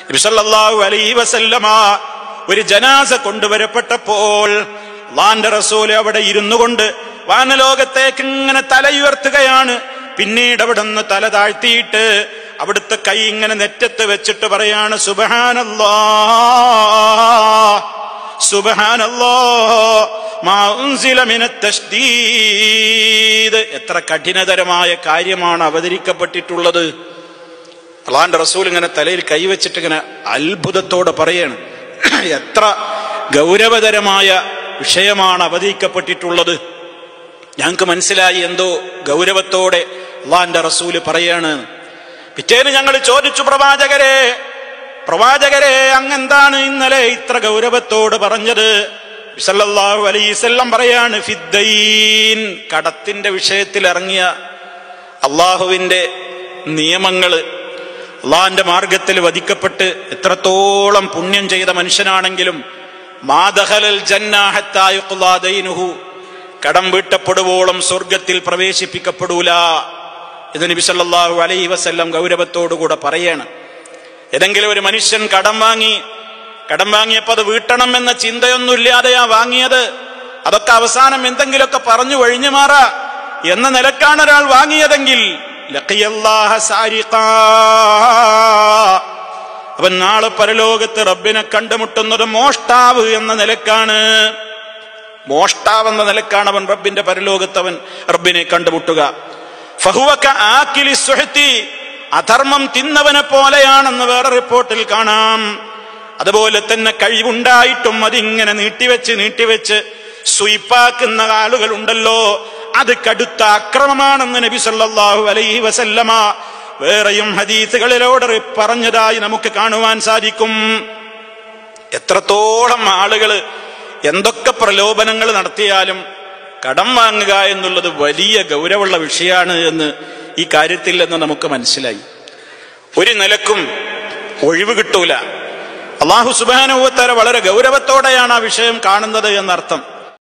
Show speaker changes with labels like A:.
A: നബിസല്ലാഹു അലൈഹി വസല്ലമ ഒരു ജനാസ കൊണ്ടുവരപ്പെട്ടപ്പോൾ അള്ളാന്റെ റസൂല് അവിടെ ഇരുന്നു കൊണ്ട് വാനലോകത്തേക്ക് ഇങ്ങനെ തലയുയർത്തുകയാണ് പിന്നീട് അവിടെ നിന്ന് തല താഴ്ത്തിയിട്ട് അവിടുത്തെ കൈ ഇങ്ങനെ നെറ്റത്ത് വെച്ചിട്ട് പറയാണ് സുബഹാനല്ലാ സുബഹാനല്ലാ മാ ഉൻസില മിനത്ത് തശ്ദീദ് എത്ര കഠിനതരമായ കാര്യമാണ് അവതരിക്കപ്പെട്ടിട്ടുള്ളത് അള്ളാന്റെ റസൂൽ ഇങ്ങനെ തലയിൽ കൈവച്ചിട്ട് ഇങ്ങനെ അത്ഭുതത്തോടെ പറയാണ് എത്ര ഗൗരവതരമായ വിഷയമാണ് അവതരിക്കപ്പെട്ടിട്ടുള്ളത് ഞങ്ങൾക്ക് മനസ്സിലായി എന്തോ ഗൗരവത്തോടെ അള്ളാന്റെ റസൂല് പറയാണ് പിറ്റേന്ന് ഞങ്ങൾ ചോദിച്ചു പ്രവാചകരെ പ്രവാചകരെ അങ്ങെന്താണ് ഇന്നലെ ഇത്ര ഗൗരവത്തോട് പറഞ്ഞത് സല്ലല്ലാഹു അലൈസല്ലം പറയാണ് ഫിദ്ദൈൻ കടത്തിന്റെ വിഷയത്തിൽ ഇറങ്ങിയ അള്ളാഹുവിന്റെ നിയമങ്ങള് അള്ളാഹിന്റെ മാർഗത്തിൽ വധിക്കപ്പെട്ട് എത്രത്തോളം പുണ്യം ചെയ്ത മനുഷ്യനാണെങ്കിലും മാദഹലൽ ജന്നാഹത്തായുഹു കടം വീട്ടപ്പെടുവോളം സ്വർഗത്തിൽ പ്രവേശിപ്പിക്കപ്പെടൂല ഇത് നബി സല്ലല്ലാഹു അലൈഹി വസല്ലം ഗൗരവത്തോടുകൂടെ പറയാണ് ഏതെങ്കിലും ഒരു മനുഷ്യൻ കടം വാങ്ങി കടം വാങ്ങിയപ്പോ അത് വീട്ടണം എന്ന ചിന്തയൊന്നുമില്ലാതെയാ വാങ്ങിയത് അതൊക്കെ അവസാനം എന്തെങ്കിലുമൊക്കെ പറഞ്ഞു ഒഴിഞ്ഞു മാറാ എന്ന നിലക്കാണ് ഒരാൾ വാങ്ങിയതെങ്കിൽ ലഖിയല്ലാഹ സാരിഖാ. അവൻ നാളെ പരലോകത്ത് റബ്ബിനെ കണ്ടുമുട്ടുന്നത് മോഷ്ടാവ് എന്ന നിലക്കാണ് മോഷ്ടാവ് എന്ന നിലക്കാണ് അവൻ റബ്ബിന്റെ പരലോകത്ത് അവൻ റബ്ബിനെ കണ്ടുമുട്ടുക ഫഹുവക ആക്കിലി സുഹത്തി അധർമ്മം തിന്നവനെ പോലെയാണെന്ന് വേറെ റിപ്പോർട്ടിൽ കാണാം അതുപോലെ തന്നെ കഴിവുണ്ടായിട്ടും അതിങ്ങനെ നീട്ടിവെച്ച് നീട്ടിവെച്ച് സ്വീപ്പാക്കുന്ന ആളുകൾ ഉണ്ടല്ലോ അത് കടുത്ത അക്രമമാണെന്ന് നബി സല്ലല്ലാഹു അലൈഹി വസല്ലമ വേറെയും ഹദീസുകളിലോട് പറഞ്ഞതായി നമുക്ക് കാണുവാൻ സാധിക്കും എത്രത്തോളം ആളുകൾ എന്തൊക്കെ പ്രലോഭനങ്ങൾ നടത്തിയാലും കടം വാങ്ങുക എന്നുള്ളത് വലിയ ഗൗരവമുള്ള വിഷയമാണ് എന്ന് ഈ കാര്യത്തിൽ നിന്ന് നമുക്ക് മനസ്സിലായി ഒരു നിലക്കും ഒഴിവ് കിട്ടൂല അള്ളാഹു സുബാനുഭവത്തര വളരെ ഗൗരവത്തോടെയാണ് ആ വിഷയം കാണുന്നത് എന്നർത്ഥം